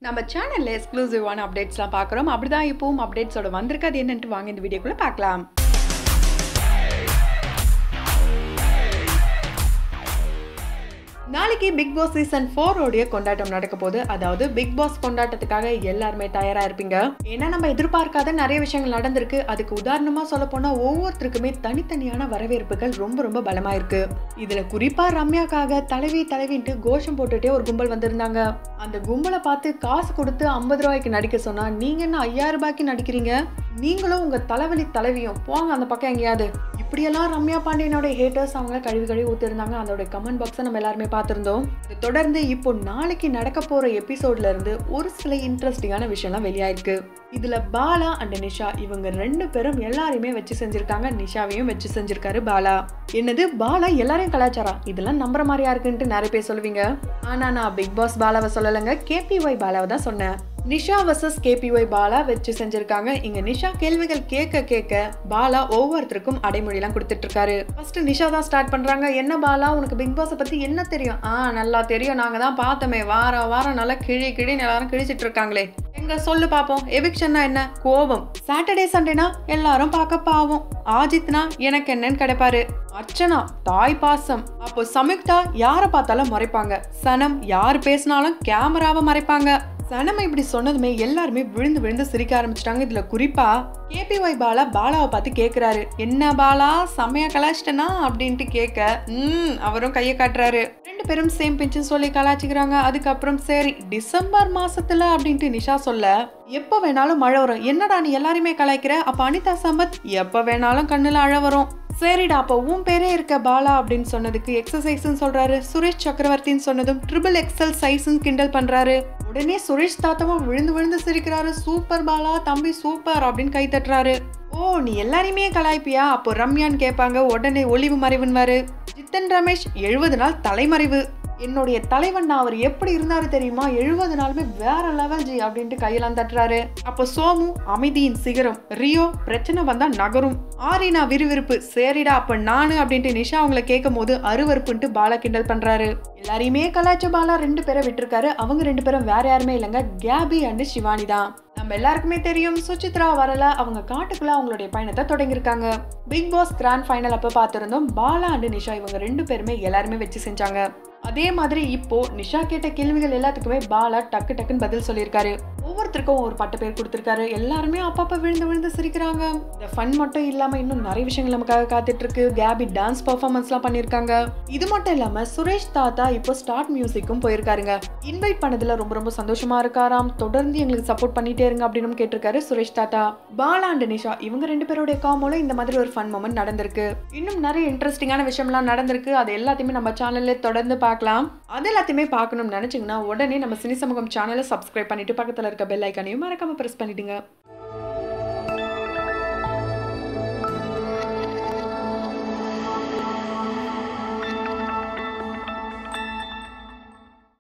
நம்ம சேனல்ல எக்ஸ்க்ளூசிவான அப்டேட்ஸ்லாம் பார்க்குறோம் அப்படிதான் இப்பவும் அப்டேட்ஸோட வந்திருக்கு அது என்னன்ட்டு வாங்க இந்த வீடியோக்குள்ள பார்க்கலாம் நாளைக்கு பிக் பாஸ் சீசன் ஃபோரோடைய கொண்டாட்டம் நடக்க போகுது அதாவது பிக் பாஸ் கொண்டாட்டத்துக்காக எல்லாருமே தயாரா இருப்பீங்க ஏன்னா நம்ம எதிர்பார்க்காத நிறைய விஷயங்கள் நடந்திருக்கு அதுக்கு உதாரணமா சொல்ல போனா ஒவ்வொருத்தருக்குமே தனித்தனியான வரவேற்புகள் ரொம்ப ரொம்ப பலமா இருக்கு இதுல குறிப்பா ரம்யாக்காக தலைவி தலைவின்ட்டு கோஷம் போட்டுட்டே ஒரு கும்பல் வந்திருந்தாங்க அந்த கும்பலை பார்த்து காசு கொடுத்து ஐம்பது ரூபாய்க்கு நடிக்க சொன்னா நீங்க என்ன ஐயாயிரம் ரூபாய்க்கு நடிக்கிறீங்க நீங்களும் உங்க தலைவலி தலைவியும் போங்க அந்த பக்கம் எங்கேயாவது இப்படியெல்லாம் ரம்யா பாண்டியனோட ஹேட்டர்ஸ் அவங்கள கழுவி கழுவி ஊத்திருந்தாங்க அதோட கமெண்ட் பாக்ஸை நம்ம எல்லாருமே பார்த்துருந்தோம் இதை தொடர்ந்து இப்போ நாளைக்கு நடக்க போற எபிசோட்ல இருந்து ஒரு சில இன்ட்ரெஸ்டிங்கான விஷயம்லாம் வெளியாயிருக்கு இதுல பாலா அண்ட் நிஷா இவங்க ரெண்டு பேரும் எல்லாரையுமே வச்சு செஞ்சிருக்காங்க நிஷாவையும் வச்சு செஞ்சிருக்காரு பாலா என்னது பாலா எல்லாரையும் கலாச்சாரம் இதெல்லாம் நம்புற மாதிரியா இருக்குன்ட்டு நிறைய பேர் சொல்லுவீங்க ஆனா நான் பிக் பாஸ் பாலாவை சொல்லலைங்க கேபிஒய் பாலாவை தான் சொன்னேன் நிஷா வர்சஸ் கேபிஒய் பாலா வச்சு செஞ்சிருக்காங்க இங்க நிஷா கேள்விகள் கேட்க கேட்க பாலா ஒவ்வொருத்தருக்கும் அடைமொழிலாம் கொடுத்துட்டு இருக்காரு ஃபர்ஸ்ட் நிஷா தான் ஸ்டார்ட் பண்றாங்க என்ன பாலா உனக்கு பிக் பாஸை பத்தி என்ன தெரியும் ஆ நல்லா தெரியும் நாங்க தான் பார்த்தோமே வாரம் வாரம் நல்லா கிழி கிழி எல்லாரும் கிழிச்சிட்டு இருக்காங்களே எங்க சொல்லு பாப்போம் எவிக்ஷன்னா என்ன கோபம் சாட்டர்டே சண்டேனா எல்லாரும் பார்க்க பாவம் ஆஜித்னா எனக்கு என்னன்னு கிடைப்பாரு அர்ச்சனா தாய் பாசம் அப்போ சமிக்தா யாரை பார்த்தாலும் மறைப்பாங்க சனம் யார் பேசினாலும் கேமராவை மறைப்பாங்க சனம் இப்படி சொன்னதுமே எல்லாருமே விழுந்து விழுந்து சிரிக்க ஆரம்பிச்சிட்டாங்க இதுல குறிப்பா கேபிஒய் பாலா பாலாவை பார்த்து கேக்குறாரு என்ன பாலா செம்மையா கலாச்சிட்டனா அப்படின்ட்டு கேட்க ம் அவரும் கையை காட்டுறாரு ரெண்டு பேரும் சேம் பிஞ்சுன்னு சொல்லி கலாச்சிக்கிறாங்க அதுக்கப்புறம் சரி டிசம்பர் மாசத்துல அப்படின்ட்டு நிஷா சொல்ல எப்ப வேணாலும் மழை வரும் என்னடா நீ எல்லாருமே கலாய்க்கிற அப்ப அனிதா சம்பத் எப்ப வேணாலும் கண்ணுல அழ வரும் சரிடா அப்போ உன் பேரே இருக்க பாலா அப்படின்னு சொன்னதுக்கு எக்ஸசைஸ்னு சொல்றாரு சுரேஷ் சக்கரவர்த்தின்னு சொன்னதும் ட்ரிபிள் எக்ஸல் சைஸ்ன்னு கிண்டல் பண்றாரு உடனே சுரேஷ் தாத்தாவும் விழுந்து விழுந்து சிரிக்கிறாரு சூப்பர் பாலா தம்பி சூப்பர் அப்படின்னு கை தட்டுறாரு ஓ நீ எல்லாரையுமே கலாய்ப்பியா அப்போ ரம்யான்னு கேட்பாங்க உடனே ஒளிவு மறைவுன்வாரு ஜித்தன் ரமேஷ் எழுபது நாள் தலைமறைவு என்னுடைய தலைவன் நான் அவர் எப்படி இருந்தாரு தெரியுமா எழுபது நாளுமே வேற லெவல் ஜி அப்படின்ட்டு கையெல்லாம் தட்டுறாரு அப்போ சோமு அமைதியின் சிகரம் ரியோ பிரச்சனை வந்தா நகரும் ஆரினா விறுவிறுப்பு சரிடா அப்ப நானு அப்படின்ட்டு நிஷா அவங்கள கேட்கும் போது அருவறுப்புன்ட்டு பாலா கிண்டல் பண்றாரு எல்லாரையுமே கலாய்ச்ச பாலா ரெண்டு பேரை விட்டுருக்காரு அவங்க ரெண்டு பேரும் வேற யாருமே இல்லைங்க கேபி அண்ட் சிவானி தான் நம்ம எல்லாருக்குமே தெரியும் சுசித்ரா வரல அவங்க காட்டுக்குள்ள அவங்களுடைய பயணத்தை தொடங்கியிருக்காங்க பிக் பாஸ் கிராண்ட் ஃபைனல் அப்ப பார்த்திருந்தோம் பாலா அண்ட் நிஷா இவங்க ரெண்டு பேருமே எல்லாருமே வச்சு செஞ்சாங்க அதே மாதிரி இப்போ நிஷா கேட்ட கேள்விகள் எல்லாத்துக்குமே பாலா டக்கு டக்குன்னு பதில் சொல்லியிருக்காரு ஒவ்வொருத்தருக்கும் ஒரு பட்ட பேர் கொடுத்துருக்காரு எல்லாருமே அப்பப்ப விழுந்து விழுந்து சிரிக்கிறாங்க இந்த ஃபன் மட்டும் இல்லாம இன்னும் நிறைய விஷயங்கள் நமக்காக காத்துட்டு இருக்கு கேபி டான்ஸ் பர்ஃபார்மன்ஸ்லாம் பண்ணியிருக்காங்க இது மட்டும் இல்லாம சுரேஷ் தாத்தா இப்போ ஸ்டார்ட் மியூசிக்கும் போயிருக்காருங்க இன்வைட் பண்ணதுல ரொம்ப ரொம்ப சந்தோஷமா இருக்காராம் தொடர்ந்து எங்களுக்கு சப்போர்ட் பண்ணிட்டே இருங்க அப்படின்னு கேட்டிருக்காரு சுரேஷ் தாத்தா பாலா அண்ட் நிஷா இவங்க ரெண்டு பேருடைய காமோல இந்த மாதிரி ஒரு ஃபன் மூமெண்ட் நடந்திருக்கு இன்னும் நிறைய இன்ட்ரெஸ்டிங்கான விஷயம்லாம் நடந்திருக்கு அது எல்லாத்தையுமே நம்ம சேனல்ல தொடர்ந்து பார்க்கலாம் அது எல்லாத்தையுமே பார்க்கணும்னு நினைச்சீங்கன்னா உடனே நம்ம சினி சமூகம் சேனலை சப்ஸ்கிரைப் பண்ணிட்டு பக்கத்துல இருக்க பெல் ஐக்கானையும் மறக்காம பிரஸ் பண்ணிடுங்க